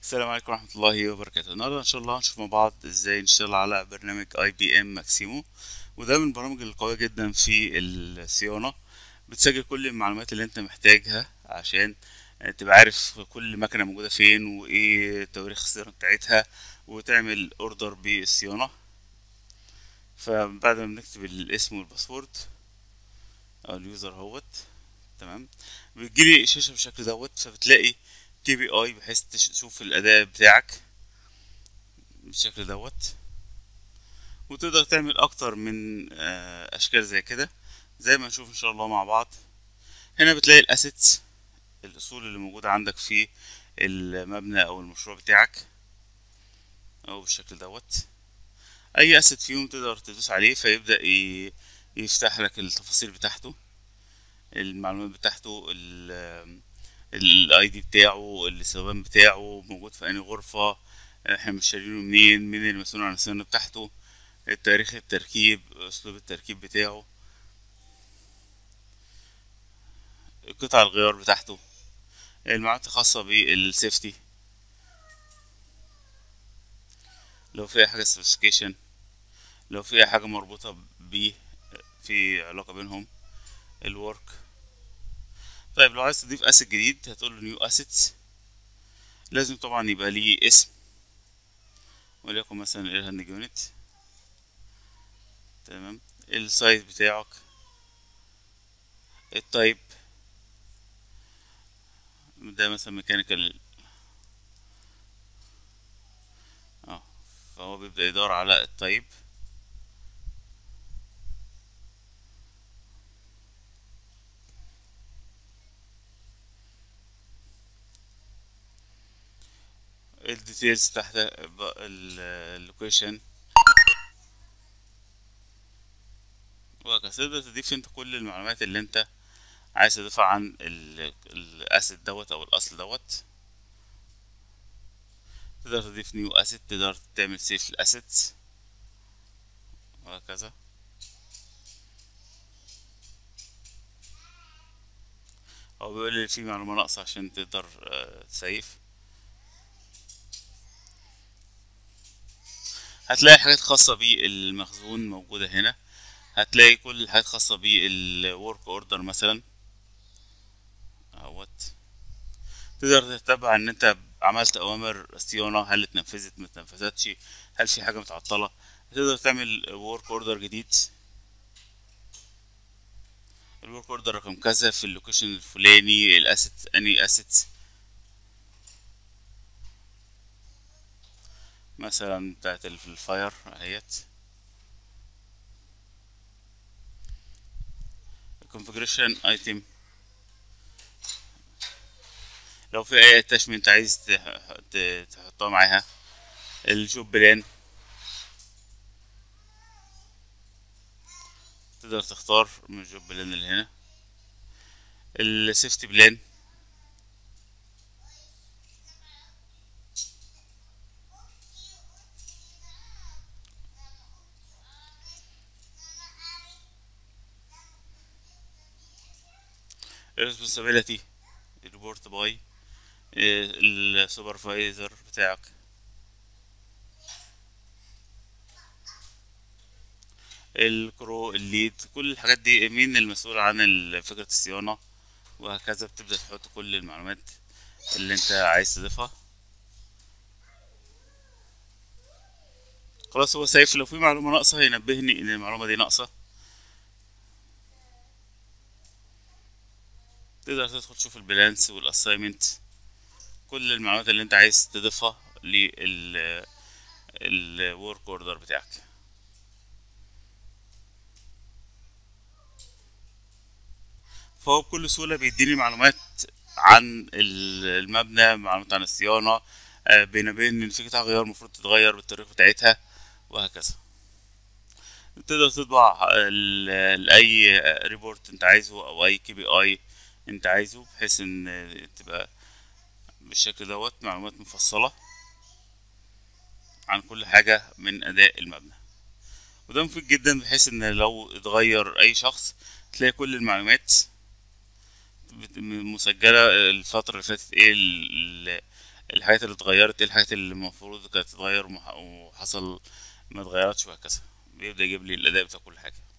السلام عليكم ورحمة الله وبركاته النهاردة إن شاء الله هنشوف مع بعض إزاي نشتغل على برنامج اي بي ام ماكسيمو وده من البرامج القوية جدا في الصيانة بتسجل كل المعلومات اللي أنت محتاجها عشان تبقى عارف كل مكنة موجودة فين وإيه تواريخ الصيانة بتاعتها وتعمل أوردر بالصيانة فبعد ما بنكتب الاسم والباسورد أو اليوزر اهوت تمام بتجيلي شاشة بالشكل دوت فبتلاقي كي بي اي بحيث تشوف الاداء بتاعك بالشكل دوت وتقدر تعمل اكتر من اشكال زي كده زي ما نشوف ان شاء الله مع بعض هنا بتلاقي الاسيتس الاصول اللي موجودة عندك في المبنى او المشروع بتاعك او بالشكل دوت اي اسيت فيهم تقدر تدوس عليه فيبدأ يفتح لك التفاصيل بتاعته المعلومات بتاعته الاي دي بتاعه الاستخدام بتاعه موجود في انهي غرفة احنا مش شارينه منين مين المسؤول عن الصيانة بتاعته تاريخ التركيب اسلوب التركيب بتاعه قطع الغيار بتاعته المعلومات الخاصة بالسيفتي لو في حاجة سبيسيفيكيشن لو في حاجة مربوطة بيه في علاقة بينهم الورك طيب لو عايز تضيف اسيت جديد هتقول له نيو اسيتس لازم طبعا يبقى ليه اسم وليكن مثلا الهاند يونت تمام السايز بتاعك التايب ده مثلا ميكانيكال اه فهو بيبدأ يدور على التايب الديتيلز تحت اللوكيشن وهكذا تقدر تضيف انت كل المعلومات اللي انت عايز تضيفها عن الاسيت دوت او الاصل دوت تقدر تضيف نيو اسيت تقدر تعمل سيف الاسيتس وهكذا هو بيقول لي في معلومة ناقصة عشان تقدر تسيف هتلاقي حاجات خاصة بالمخزون موجودة هنا هتلاقي كل الحاجات خاصة بالورك اوردر مثلا اهوت تقدر تتبع ان انت عملت اوامر صيانة هل اتنفذت ما اتنفذتش هل في حاجة متعطلة تقدر تعمل ورك اوردر جديد الورك اوردر رقم كذا في اللوكيشن الفلاني الاسيت اني اسيتس مثلا بتاعت الفاير اهيت configuration item لو في اي اتاشمنت عايز تحطها معاها الجوب بلان تقدر تختار من الجوب بلان اللي هنا السيفتي بلان responsibility report باي السوبرفايزر بتاعك الكرو الليد كل الحاجات دي مين المسؤول عن فكرة الصيانة وهكذا بتبدأ تحط كل المعلومات اللي انت عايز تضيفها خلاص هو سيف لو في معلومة ناقصة هينبهني ان المعلومة دي ناقصة تقدر تدخل تشوف البلانس والاسايمنت كل المعلومات اللي انت عايز تضيفها لل الورك اوردر بتاعك فهو بكل سهوله بيديني معلومات عن المبنى معلومات عن الصيانه بين بين ان في قطع غيار المفروض تتغير بالتاريخ بتاعتها وهكذا تقدر تطبع لاي ريبورت انت عايزه او اي كي بي اي انت عايزه بحيث ان تبقى بالشكل دوت معلومات مفصلة عن كل حاجة من أداء المبنى وده مفيد جدا بحيث ان لو اتغير أي شخص تلاقي كل المعلومات مسجلة الفترة اللي فاتت ايه الحاجات اللي اتغيرت ايه الحاجات اللي المفروض كانت تتغير ومح- وحصل ما اتغيرتش وهكذا بيبدأ يجيب لي الأداء بتاع كل حاجة